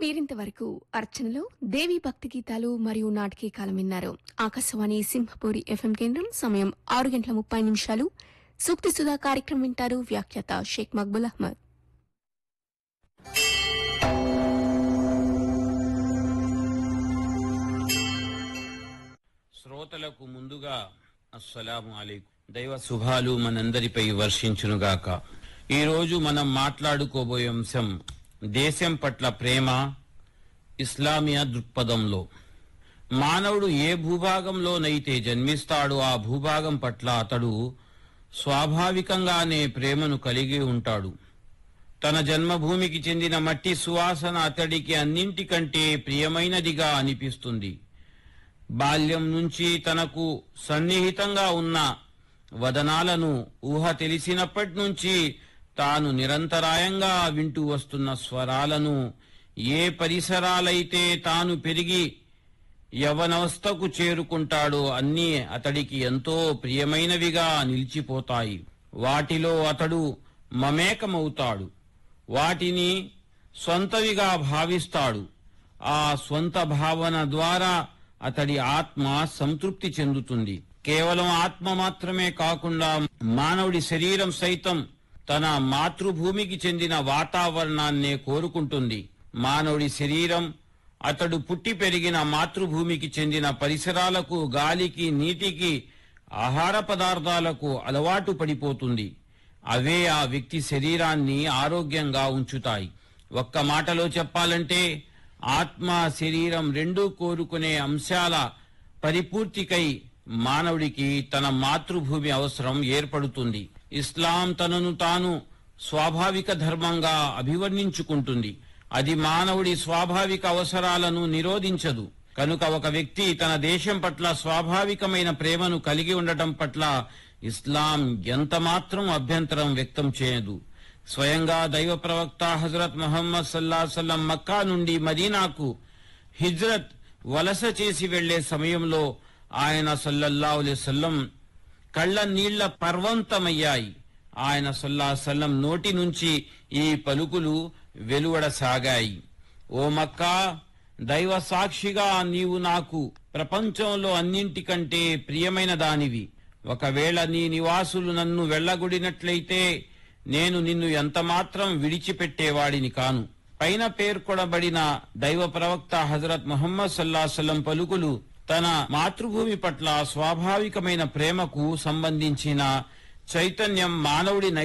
మీరింతవరకు అర్చనలో దేవి భక్తి గీతాలు మరియు నాటకీ కాలం విన్నారు ఆకాశవాణి సింహపూరి ఎఫ్ఎం కేంద్రం సమయం ఆరు గంటల ముప్పై నిమిషాలు సూక్తి సుధా కార్యక్రమం వింటారు వ్యాఖ్యాత షేక్ మక్బుల్ అహ్మద్ శ్రోతలకు ముందుగా అస్సలాము అలైకుం దైవ శుభాలు మనందరిపై వర్షించునుగాక ఈరోజు మనం మాట్లాడుకోబోయే అంశం దేశం పట్ల ప్రేమ ఇస్లామియా దృక్పథంలో మానవుడు ఏ భూభాగంలోనైతే జన్మిస్తాడో ఆ భూభాగం పట్ల అతడు స్వాభావికంగానే ప్రేమను కలిగి ఉంటాడు తన జన్మభూమికి చెందిన మట్టి సువాసన అతడికి అన్నింటికంటే ప్రియమైనదిగా అనిపిస్తుంది బాల్యం నుంచి తనకు సన్నిహితంగా ఉన్న వదనాలను ఊహ తెలిసినప్పటి నుంచి తాను నిరంతరాయంగా వింటూ వస్తున్న స్వరాలను ఏ పరిసరాలైతే తాను పెరిగి యవనవస్థకు చేరుకుంటాడో అన్నీ అతడికి ఎంతో ప్రియమైనవిగా నిలిచిపోతాయి వాటిలో అతడు మమేకమవుతాడు వాటిని సొంతవిగా భావిస్తాడు ఆ స్వంత భావన ద్వారా అతడి ఆత్మ సంతృప్తి చెందుతుంది కేవలం ఆత్మ మాత్రమే కాకుండా మానవుడి శరీరం సైతం తన మాతృభూమికి చెందిన వాతావరణాన్నే కోరుకుంటుంది మానవుడి శరీరం అతడు పుట్టి పెరిగిన మాతృభూమికి చెందిన పరిసరాలకు గాలికి నీటికి ఆహార పదార్థాలకు అలవాటు పడిపోతుంది అవే ఆ వ్యక్తి శరీరాన్ని ఆరోగ్యంగా ఉంచుతాయి ఒక్క మాటలో చెప్పాలంటే ఆత్మ శరీరం రెండూ కోరుకునే అంశాల పరిపూర్తికై మానవుడికి తన మాతృభూమి అవసరం ఏర్పడుతుంది ఇస్లాం తనను తాను స్వాభావిక ధర్మంగా అభివర్ణించుకుంటుంది అది మానవుడి స్వాభావిక అవసరాలను నిరోధించదు కనుక ఒక వ్యక్తి తన దేశం పట్ల స్వాభావికమైన ప్రేమను కలిగి ఉండటం పట్ల ఇస్లాం ఎంత మాత్రం అభ్యంతరం వ్యక్తం చేయదు స్వయంగా దైవ ప్రవక్త హజరత్ ముహమ్మద్ సల్లా సల్లం మక్కా నుండి మదీనాకు హిజ్రత్ వలస చేసి వెళ్లే సమయంలో ఆయన సల్లల్లాహు అలైహి వసల్లం కళ్ళ నీళ్ల పర్వంతమయ్యాయి ఆయన సల్లా సల్లం నోటి నుంచి ఈ పలుకులు వెలువడసాగాయి ఓ మక్కా దైవ సాక్షిగా నీవు నాకు ప్రపంచంలో అన్నింటికంటే ప్రియమైన దానివి ఒకవేళ నీ నివాసులు నన్ను వెళ్ళగొడినట్లయితే నేను నిన్ను ఎంతమాత్రం విడిచిపెట్టేవాడిని కాను పైన పేర్కొనబడిన దైవ ప్రవక్త హజరత్ ముహమ్మద్ సల్లాహం పలుకులు తన మాతృభూమి పట్ల స్వాభావికమైన ప్రేమకు సంబంధించిన చైతన్యం మానవుడి